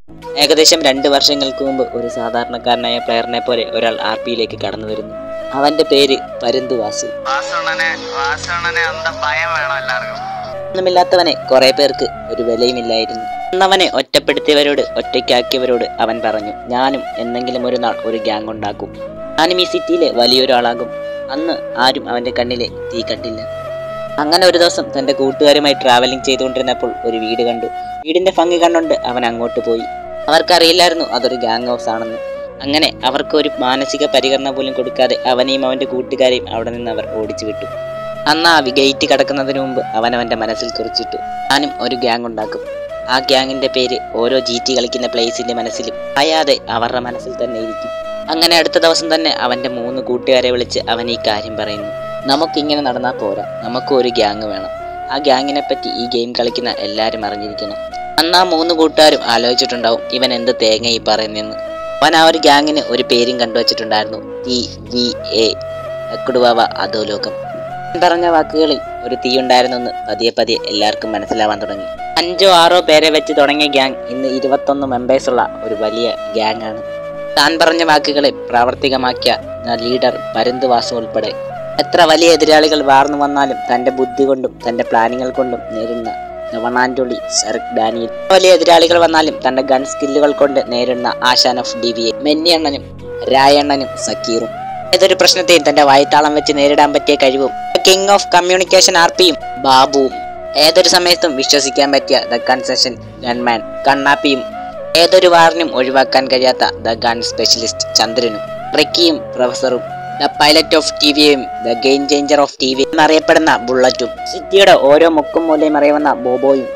ഏകദേശം രണ്ട് വർഷങ്ങൾക്ക് മുമ്പ് ഒരു സാധാരണക്കാരനായ പ്ലെയറിനെ പോലെ ഒരാൾ ആർ പിയിലേക്ക് കടന്നു വരുന്നു അവന്റെ പേര് പരുന്തു വാസു വാസവണ്ണനെ വാസവണ്ണനെ അന്ത ഭയം വേണം എല്ലാവർക്കും ഒന്നുമില്ലാത്തവനെ കുറെ പേർക്ക് ഒരു വിലയുമില്ലായിരുന്നു അന്നവനെ ഒറ്റപ്പെടുത്തിയവരോട് ഒറ്റയ്ക്കാക്കിയവരോട് അവൻ പറഞ്ഞു ഞാനും എന്നെങ്കിലും ഒരു നാൾ ഒരു ഗ്യാങ് ഉണ്ടാക്കും ഞാനും ഈ സിറ്റിയിലെ വലിയൊരാളാകും അന്ന് ആരും അവന്റെ കണ്ണിലെ തീ കണ്ടില്ല അങ്ങനെ ഒരു ദിവസം തന്റെ കൂട്ടുകാരുമായി ട്രാവലിംഗ് ചെയ്തുകൊണ്ടിരുന്നപ്പോൾ ഒരു വീട് കണ്ടു വീടിന്റെ ഭംഗി കണ്ടുകൊണ്ട് അവൻ അങ്ങോട്ട് പോയി അവർക്കറിയില്ലായിരുന്നു അതൊരു ഗ്യാങ് ഹൗസ് ആണെന്ന് അങ്ങനെ അവർക്ക് ഒരു മാനസിക പരിഗണന പോലും കൊടുക്കാതെ അവനെയും അവന്റെ കൂട്ടുകാരെയും അവിടെ നിന്ന് അവർ ഓടിച്ചു വിട്ടു അന്ന് ആ ഗേറ്റ് കടക്കുന്നതിന് മുമ്പ് അവൻ അവന്റെ മനസ്സിൽ കുറിച്ചിട്ടു ഞാനും ഒരു ഗ്യാങ് ഉണ്ടാക്കും ആ ഗ്യാങ്ങിന്റെ പേര് ഓരോ ജി ടി കളിക്കുന്ന പ്ലേസിന്റെ മനസ്സിലും അയാതെ അവരുടെ മനസ്സിൽ തന്നെ ഇരിക്കും അങ്ങനെ അടുത്ത ദിവസം തന്നെ അവന്റെ മൂന്ന് കൂട്ടുകാരെ വിളിച്ച് അവൻ ഈ കാര്യം പറയുന്നു നമുക്കിങ്ങനെ നടന്നാൽ പോരാ നമുക്ക് ഒരു ഗ്യാങ് വേണം ആ ഗ്യാങ്ങിനെ പറ്റി ഈ ഗെയിം കളിക്കുന്ന എല്ലാവരും അറിഞ്ഞിരിക്കണം അന്ന് ആ മൂന്ന് കൂട്ടുകാരും ആലോചിച്ചിട്ടുണ്ടാവും ഇവൻ എന്ത് തേങ്ങ ഈ പറയുന്നെന്ന് അവൻ ആ ഒരു ഗ്യാങ്ങിന് ഒരു പേരും കണ്ടുവച്ചിട്ടുണ്ടായിരുന്നു ടി വി എ അക്കുടുവാവ അധോലോകം ഞാൻ പറഞ്ഞ വാക്കുകളിൽ ഒരു തീ ഉണ്ടായിരുന്നെന്ന് പതിയെ പതിയെ എല്ലാവർക്കും മനസ്സിലാവാൻ തുടങ്ങി അഞ്ചോ ആറോ പേരെ വെച്ച് തുടങ്ങിയ ഗ്യാങ് ഇന്ന് ഇരുപത്തൊന്ന് മെമ്പേഴ്സ് ഉള്ള ഒരു വലിയ ഗ്യാങ് ആണ് താൻ പറഞ്ഞ വാക്കുകളെ പ്രാവർത്തികമാക്കിയ ആ ലീഡർ പരുന്തുവാസു ഉൾപ്പെടെ എത്ര വലിയ എതിരാളികൾ വാർന്നു വന്നാലും തന്റെ ബുദ്ധി കൊണ്ടും തന്റെ പ്ലാനിങ്ങൾ കൊണ്ടും നേരിടുന്ന നവണാൻഡൊളി ശരക് ഡാനിയൽ വലിയ എതിരാളികൾ വന്നാലും തന്റെ ഗൺ സ്കില്ലുകൾ കൊണ്ട് നേരിടുന്ന ആശാൻ ഓഫ് ഡി വി എ മെന്നിയണ്ണനും രായണ്ണനും സക്കീറും ഏതൊരു പ്രശ്നത്തെയും തന്റെ വായ്ത്താളം വെച്ച് നേരിടാൻ പറ്റിയ കഴിവും കിങ് ഓഫ് കമ്മ്യൂണിക്കേഷൻ ആർ പിയും ബാബുവും ഏതൊരു സമയത്തും വിശ്വസിക്കാൻ പറ്റിയ ദ കൺസെഷൻ ഗൺമാൻ കണ്ണാപ്പിയും ഏതൊരു വാറിനും ഒഴിവാക്കാൻ കഴിയാത്ത ദ ഗൺ സ്പെഷ്യലിസ്റ്റ് ചന്ദ്രനും റിക്കിയും പ്രൊഫസറും ദ പൈലറ്റ് ഓഫ് ടി വിയും the game changer of T V എന്നറിയപ്പെടുന്ന ബുള്ളറ്റും സിറ്റിയുടെ ഓരോ മുക്കും മൂലയും അറിയാവുന്ന ബോബോയും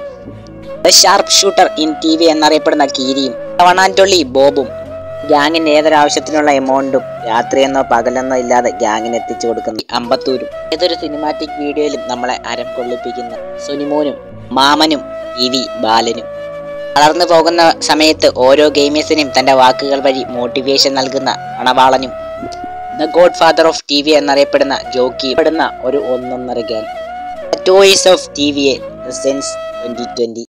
the sharp shooter in T V എന്നറിയപ്പെടുന്ന കീരിയും വണാൻറ്റൊള്ളി ബോബും ഗ്യാങ്ങിന് ഏതൊരാവശ്യത്തിനുള്ള എമൗണ്ടും രാത്രിയെന്നോ പകലെന്നോ ഇല്ലാതെ ഗ്യാങ്ങിന് എത്തിച്ചു കൊടുക്കുന്ന അമ്പത്തൂരും ഏതൊരു സിനിമാറ്റിക് വീഡിയോയിലും നമ്മളെ അരം കൊള്ളിപ്പിക്കുന്ന സുനിമോനും മാമനും ഇ വി ബാലനും വളർന്നു പോകുന്ന സമയത്ത് ഓരോ ഗെയിമേഴ്സിനും തന്റെ വാക്കുകൾ വഴി മോട്ടിവേഷൻ നൽകുന്ന അണവാളനും the godfather of T V എന്നറിയപ്പെടുന്ന ജോക്കി പെടുന്ന ഒരു ഒന്നൊന്നര gang toys of T V A sense twenty twenty